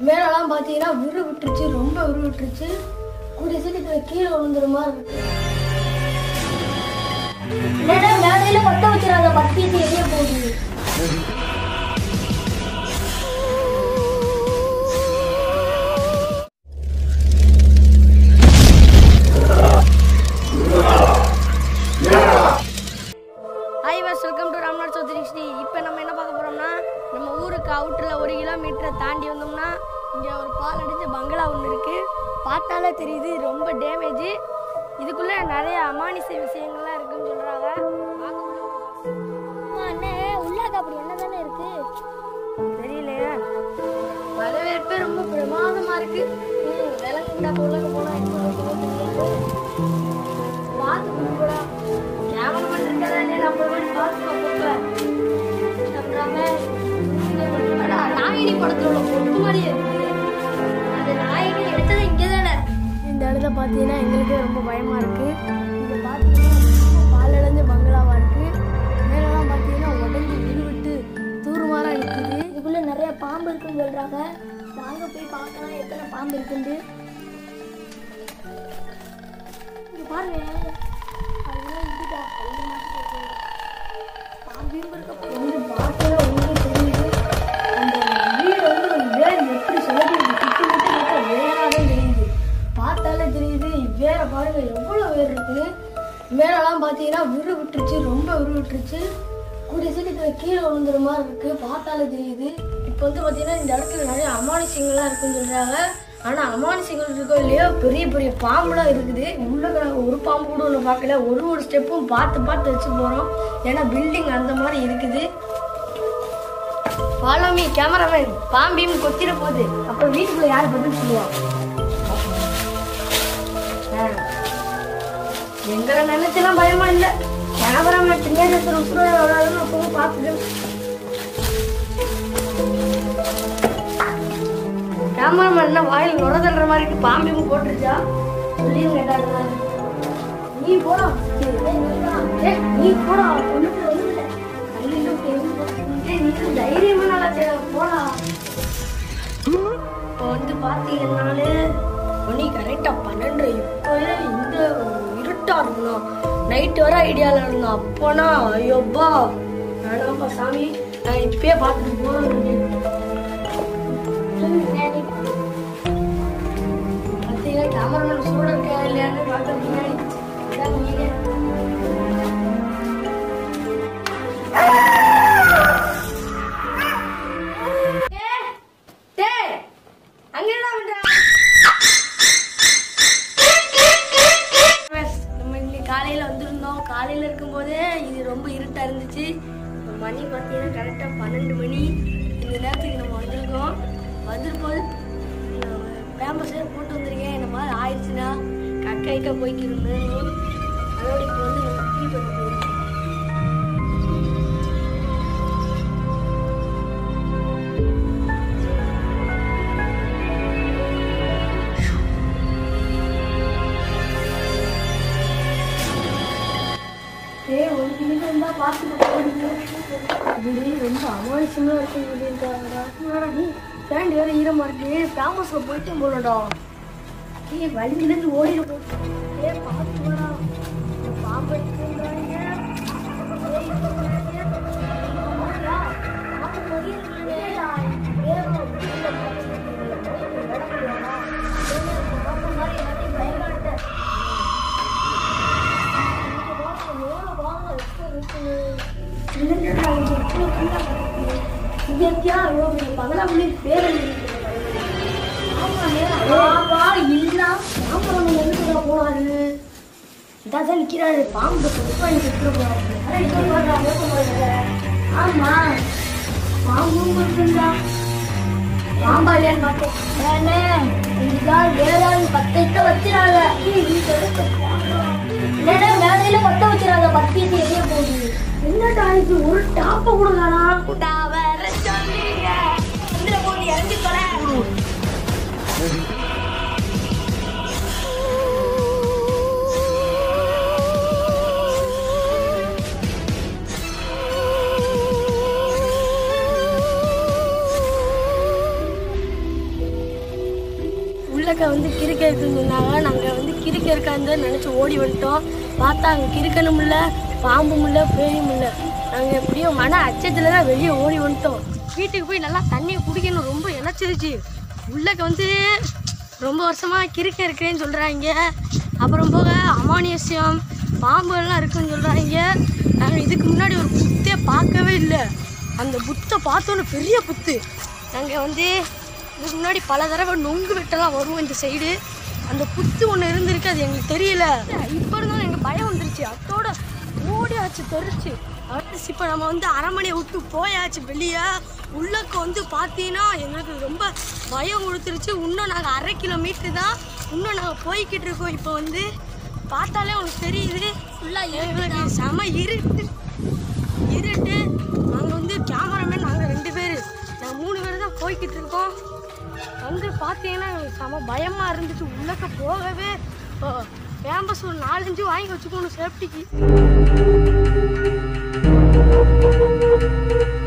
மேலெல்லாம் பார்த்தீங்கன்னா விரு விட்டுருச்சு ரொம்ப விரு விட்டுருச்சு கூடிய சீக்கிரத்தில் கீழே விழுந்துற மாதிரி இருக்கு இல்லைன்னா மேடையில பத்த வச்சிருக்காங்க பத்தி எரிய போகுது ஹாய் வாஸ் வெல்கம் டு ராம்நாத் சௌத்ரி ஸ்ரீ இப்போ நம்ம என்ன பார்க்க போகிறோம்னா நம்ம ஊருக்கு அவுட்டரில் ஒரு கிலோமீட்டரை தாண்டி வந்தோம்னா இங்கே ஒரு பால் அடித்த பங்களா ஒன்று இருக்குது பார்த்தாலே தெரியுது ரொம்ப டேமேஜ் இதுக்குள்ளே நிறைய அமானுஷ விஷயங்கள்லாம் இருக்குன்னு சொல்கிறாங்க வாங்க உள்ள போய் பார்ப்போம். அண்ணே உள்ளாக்க அப்படி என்ன தானே இருக்கு தெரியலையா வரவேற்பே ரொம்ப பிரமாதமாக இருக்கு ம் விளக்குண்டா உள்ள போனால் என்ன இருக்குதோ தெரியாது பார்த்து கொடுக்கூடா கேமராமேன் இருக்காதா இல்லையா நம்ம போய் பார்த்து அப்பப்போ அப்புறமே நாயினி படத்துல உள்ள பொட்டு மாதிரியே இருக்கு அந்த நாயினி எடுத்தது இங்கே தானே இந்த இடத்த பார்த்தீங்கன்னா எங்களுக்கே ரொம்ப பயமா இருக்கு இங்க பார்த்தீங்கன்னா பால் அடைஞ்ச பங்களாவா இருக்கு மேலெல்லாம் பார்த்தீங்கன்னா உடஞ்சி விடுவிட்டு தூர்மாரா நிற்குது இதுக்குள்ள நிறைய பாம்பு இருக்குன்னு சொல்றாங்க வாங்க போய் பார்க்கலாம் எத்தனை பாம்பு இருக்குன்னு இங்க பாருங்க அதெல்லாம் இதுடா, கல்லு மாதிரி இருக்கு. பாம்பையும் இருக்க போகுது. வந்து பார்க்கல உங்களுக்கு தெரியுது அந்த வீடு வந்து வேர் எப்படி சொல்லிட்டு சுத்தி முத்தி பார்த்தா வேறாவே தெரியுது பார்த்தாலே தெரியுது வேற பாருங்க எவ்வளோ வேர் இருக்குது மேலெல்லாம் பார்த்தீங்கன்னா விரு விட்டுருச்சு ரொம்ப விரு விட்டுருச்சு கூடிய சீக்கிரத்தில் கீழே விழுந்துற மாதிரி இருக்கு பார்த்தாலே தெரியுது இப்போ வந்து பார்த்தீங்கன்னா இந்த இடத்துல நிறைய அமானுஷங்கள்லாம் இருக்குன்னு சொல்றாங்க ஆனால் அமானுஷங்கள் இருக்கோ இல்லையோ பெரிய பெரிய பாம்புலாம் இருக்குது உள்ள நாங்கள் ஒரு பாம்பு கூட ஒன்று பார்க்கல ஒரு ஒரு ஸ்டெப்பும் பார்த்து பார்த்து வச்சு போகிறோம் ஏன்னா பில்டிங் அந்த மாதிரி இருக்குது ஃபாலோ மீ கேமராமேன் பாம்பையும் கொத்திட போகுது அப்புறம் வீட்டுக்குள்ள யார் பதில் சொல்லுவா ஆ. எங்களை நினைச்செல்லாம் பயமா இல்ல கேமராமேன் பின்னாடி இருக்கிற உசுரோட விளையாடுன்னு அப்பவும் பார்த்துட்டு கேமராமேன் என்ன வாயில் நுர தள்ளுற மாதிரி இருக்கு பாம்பையும் போட்டுருச்சா சொல்லியும் கேட்டாங்க நீ போடா ஏய், நீ போடா ஒண்ணுக்கு ஒண்ணுல கல்லிலும் ஏய், நீ தைரியமா நல்லா செய்ய போடா இப்போ வந்து பார்த்தீங்கன்னாலே மணி கரெக்டாக பன்னெண்டு இப்போவே இந்த இருட்டா இருக்கணும் நைட்டு வர ஐடியாவில் இருந்தோம் அப்போனா ஐயோப்பா வேணாம்ப்பா சாமி நான் இப்பயே பார்த்துட்டு போகிறேன் பார்த்தீங்கன்னா கேமராமேன் சூட இருக்கா இல்லையான்னு பார்க்க முன்னாடி இதான் நீங்க. டேய், டேய், அங்க என்னடா பண்ற? Friends, நம்ம இன்னைக்கு காலையில வந்திருந்தோம் காலையில இருக்கும்போதே இது ரொம்ப இருட்டா இருந்துச்சு இப்ப மணி பார்த்தீங்கன்னா கரெக்டா பன்னெண்டு மணி இந்த நேரத்துக்கு நம்ம வந்திருக்கோம் வந்திருப்போது பேம்பஸே போட்டு வந்திருக்கேன் இந்த மாதிரி ஆயிடுச்சுன்னா கக்கைக்க போய்க்கிருந்து அதோட இப்போ வந்து நம்ம டீ பண்ண போயிருக்கோம் ஏய் ஒரு நிமிஷம் தான் பார்த்து இப்படி ரொம்ப அமானுஷமா இருக்கு சொல்லியிருக்காங்கடா நீ பேண்ட் வேற ஈரமா இருக்கு ஃபேமஸ்ல போயிட்டு போலடா ஏய் வழியிலேருந்து ஓடிட போச்சு ஏ பார்த்து வாடா இந்த பாம்பு எடுத்துன்றாங்க ஏய், இந்த பாம்பு பாம்புடா. பாம்பு மாதிரி இருக்குடா. ஏய், உள்ள பாம்பு இருக்கு. போய் நடக்குதுடா. ஏய், இந்த பாம்பு மாதிரி எல்லாத்தையும் பயங்காட்ட. பாம்பு ஆமா பாம்பும் இருக்குண்டா பாம்பா இல்லையான்னு பார்த்தேன் இதுதான் வேளாண் பத்தைத்த வச்சிடாங்க இல்லைன்னா மேடையில பத்த வச்சிடாங்க பத்தி எரிய போகுது என்னடா இது ஒரு டாப்ப கூட காணோம் வர சொல்லுங்க இந்த போது இறங்கி தொலை உள்ளக்க வந்து கிறுக்க இருக்குன்னு சொன்னாங்க நாங்கள் வந்து கிறுக்க இருக்கான்னு நினச்சி ஓடி வந்துட்டோம் பார்த்தா அங்கே கிறுக்கணும் இல்லை பாம்பும் இல்லை பேயும் இல்லை நாங்கள் எப்படியோ மன அச்சத்தில் தான் வெளியே ஓடி வந்துட்டோம் வீட்டுக்கு போய் நல்லா தண்ணியை குடிக்கணும் ரொம்ப இணைச்சிருச்சு உள்ளக்க வந்து ரொம்ப வருஷமாக கிறுக்க இருக்கிறேன்னு சொல்கிறாங்க அப்புறம் போக அமானியசியம் பாம்புகள்லாம் இருக்குன்னு சொல்கிறாங்க நாங்கள் இதுக்கு முன்னாடி ஒரு புத்தே பார்க்கவே இல்லை அந்த புத்தை பார்த்தோன்னு பெரிய புத்து நாங்கள் வந்து இதுக்கு முன்னாடி பல தடவை நொங்கு வெட்டெல்லாம் வருவோம் இந்த சைடு அந்த புத்து ஒன்று இருந்திருக்கு அது எங்களுக்கு தெரியல இப்போ இருந்தாலும் எங்களுக்கு பயம் வந்துருச்சு அதோட ஓடியாச்சு தெரிச்சு அடுத்து இப்போ நம்ம வந்து அரண்மனையை விட்டு போயாச்சு வெளியே உள்ளக்க வந்து பார்த்தீங்கன்னா எங்களுக்கு ரொம்ப பயம் கொடுத்துருச்சு இன்னும் நாங்கள் அரை கிலோமீட்டர் தான் இன்னும் நாங்கள் போய்கிட்டு இருக்கோம் இப்போ வந்து பார்த்தாலே உனக்கு தெரியுது ஃபுல்லாக எங்களுக்கு செம இருட்டு இருட்டு நாங்கள் வந்து கேமராமேன் நாங்கள் ரெண்டு பேர் நாங்கள் மூணு பேர் தான் போய்கிட்டு இருக்கோம் வந்து பார்த்தீங்கன்னா எங்களுக்கு செம பயமாக இருந்துச்சு உள்ளக்க போகவே கேம்பஸ் ஒரு நாலஞ்சு வாங்கி வச்சுக்கணும் சேஃப்டிக்கு